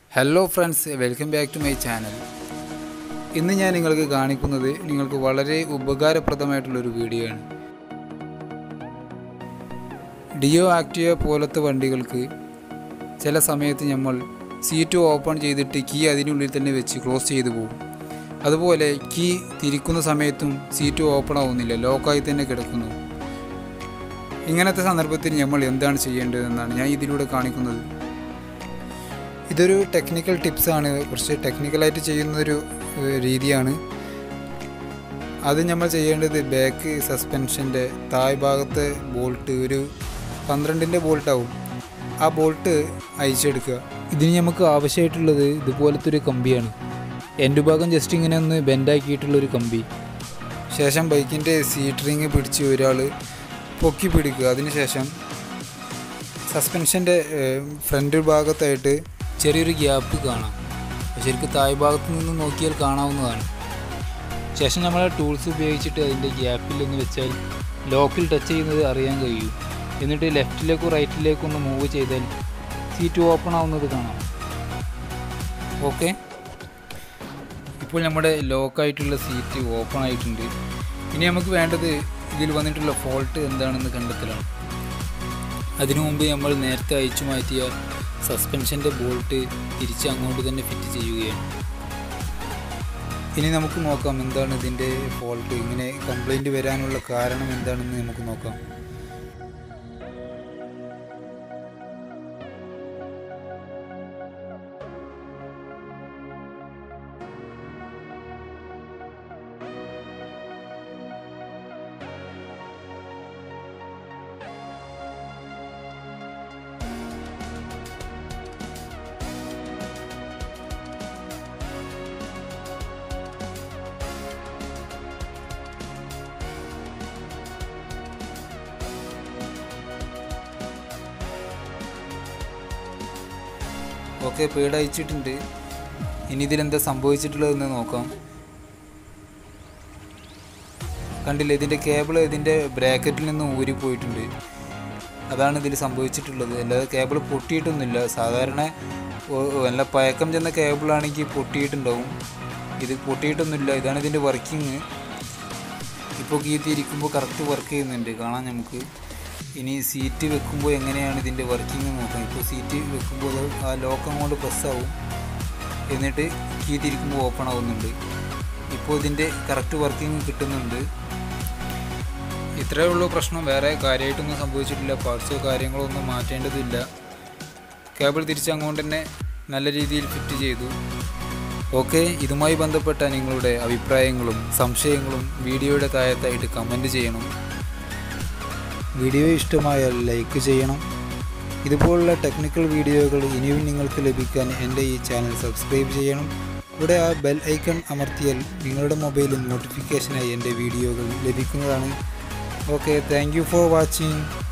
hello friends welcome back to my channel ഇന്ന് ഞാൻ നിങ്ങൾക്ക് കാണിക്കുന്നത് നിങ്ങൾക്ക് വളരെ ഉപകാരപ്രദമായിട്ടുള്ളൊരു വീഡിയോ ആണ് ഡിയോ ആക്ടിവ പോലത്തെ വണ്ടികൾക്ക് ചില സമയത്ത് നമ്മൾ സീറ്റ് ഓപ്പൺ ചെയ്തിട്ട് കീ അതിനുള്ളിൽ തന്നെ വെച്ച് ക്ലോസ് ചെയ്തു പോകും അതുപോലെ കീ തിരിക്കുന്ന സമയത്തും സീറ്റ് ഓപ്പൺ ആവുന്നില്ല ലോക്കായി തന്നെ കിടക്കുന്നു ഇങ്ങനത്തെ സന്ദർഭത്തിൽ നമ്മൾ എന്താണ് ചെയ്യേണ്ടതെന്നാണ് ഞാൻ ഇതിലൂടെ കാണിക്കുന്നത് ഇതൊരു ടെക്നിക്കൽ ടിപ്സാണ് കുറച്ച് ടെക്നിക്കലായിട്ട് ചെയ്യുന്നൊരു ഏഹ്, രീതിയാണ് അത് നമ്മൾ ചെയ്യേണ്ടത് ബാക്ക് സസ്പെൻഷൻ്റെ താഴ് ഭാഗത്തെ ബോൾട്ട് ഒരു പന്ത്രണ്ടിൻ്റെ ബോൾട്ടാവും ആ ബോൾട്ട് അയച്ചെടുക്കുക ഇതിന് നമുക്ക് ആവശ്യമായിട്ടുള്ളത് ഇതുപോലത്തെ ഒരു കമ്പിയാണ് എൻ്റെ ഭാഗം ജസ്റ്റ് ഇങ്ങനെ ഒന്ന് ബെൻഡാക്കിയിട്ടുള്ളൊരു കമ്പി ശേഷം ബൈക്കിൻ്റെ സീറ്റ് റിങ് പിടിച്ച് ഒരാൾ പൊക്കി പിടിക്കുക അതിനുശേഷം സസ്പെൻഷൻ്റെ ഫ്രണ്ട് ഭാഗത്തായിട്ട് ചെറിയൊരു ഗ്യാപ്പ് കാണാം ശരിക്കും താഴ് ഭാഗത്ത് നിന്ന് നോക്കിയാൽ കാണാവുന്നതാണ് ശേഷം നമ്മൾ ടൂൾസ് ഉപയോഗിച്ചിട്ട് അതിൻ്റെ ഗ്യാപ്പിൽ ഒന്ന് വെച്ചാൽ ലോക്കിൽ ടച്ച് ചെയ്യുന്നത് അറിയാൻ കഴിയും എന്നിട്ട് ലെഫ്റ്റിലേക്കോ റൈറ്റിലേക്കോ ഒന്ന് മൂവ് ചെയ്താൽ സീറ്റ് ഓപ്പൺ ആവുന്നത് കാണാം ഓക്കെ ഇപ്പോൾ നമ്മുടെ ലോക്കായിട്ടുള്ള സീറ്റ് ഓപ്പൺ ആയിട്ടുണ്ട് ഇനി നമുക്ക് വേണ്ടത് ഇതിൽ വന്നിട്ടുള്ള ഫോൾട്ട് എന്താണെന്ന് കണ്ടെത്തലാണ് അതിനു മുമ്പ് നമ്മൾ നേരത്തെ അയച്ചു മാറ്റിയ സസ്പെൻഷൻ്റെ ബോൾട്ട് തിരിച്ച് അങ്ങോട്ട് തന്നെ ഫിറ്റ് ചെയ്യുകയാണ് ഇനി നമുക്ക് നോക്കാം എന്താണ് ഇതിൻ്റെ ഫോൾട്ട് ഇങ്ങനെ കംപ്ലൈൻറ്റ് വരാനുള്ള കാരണം എന്താണെന്ന് നമുക്ക് നോക്കാം ഓക്കെ പേട് അയച്ചിട്ടുണ്ട് ഇനി ഇതിലെന്താ സംഭവിച്ചിട്ടുള്ളതെന്ന് നോക്കാം കണ്ടില്ലേ ഇതിൻ്റെ കേബിൾ ഇതിൻ്റെ ബ്രാക്കറ്റിൽ നിന്ന് ഊരിപ്പോയിട്ടുണ്ട് അതാണ് ഇതിൽ സംഭവിച്ചിട്ടുള്ളത് അല്ലാതെ കേബിൾ പൊട്ടിയിട്ടൊന്നുമില്ല സാധാരണ ഒ- നല്ല പഴക്കം ചെന്ന കേബിളാണെങ്കിൽ പൊട്ടിയിട്ടുണ്ടാവും ഇത് പൊട്ടിയിട്ടൊന്നുമില്ല ഇതാണ് ഇതിൻ്റെ വർക്കിംഗ് ഇപ്പോൾ കീത്തിരിക്കുമ്പോൾ കറക്റ്റ് വർക്ക് ചെയ്യുന്നുണ്ട് കാണാം നമുക്ക് ഇനി സീറ്റ് വെക്കുമ്പോൾ എങ്ങനെയാണ് ഇതിൻ്റെ വർക്കിംഗ് നോക്കാം ഇപ്പോൾ സീറ്റ് വെക്കുമ്പോൾ അത് ആ ലോക്ക് അങ്ങോട്ട് press ആവും എന്നിട്ട് കീ തിരിക്കുമ്പോൾ ഓപ്പൺ ആവുന്നുണ്ട് ഇപ്പോൾ ഇതിൻ്റെ കറക്റ്റ് വർക്കിംഗ് കിട്ടുന്നുണ്ട് ഇത്രയേ ഉള്ളൂ പ്രശ്നം വേറെ കാര്യമായിട്ടൊന്നും സംഭവിച്ചിട്ടില്ല പാർട്സോ കാര്യങ്ങളോ ഒന്നും മാറ്റേണ്ടതില്ല കേബിൾ തിരിച്ച് അങ്ങോട്ട് തന്നെ നല്ല രീതിയിൽ ഫിറ്റ് ചെയ്തു ഓക്കെ ഇതുമായി ബന്ധപ്പെട്ട നിങ്ങളുടെ അഭിപ്രായങ്ങളും സംശയങ്ങളും വീഡിയോയുടെ താഴത്തായിട്ട് കമൻറ്റ് ചെയ്യണം വീഡിയോ ഇഷ്ടമായാൽ ലൈക്ക് ചെയ്യണം ഇതുപോലുള്ള ടെക്നിക്കൽ വീഡിയോകൾ ഇനിയും നിങ്ങൾക്ക് ലഭിക്കാൻ എൻ്റെ ഈ ചാനൽ സബ്സ്ക്രൈബ് ചെയ്യണം ഇവിടെ ആ ബെൽ ഐക്കൺ അമർത്തിയാൽ നിങ്ങളുടെ മൊബൈലിൽ നോട്ടിഫിക്കേഷനായി എൻ്റെ വീഡിയോകൾ ലഭിക്കുന്നതാണ് okay thank you for watching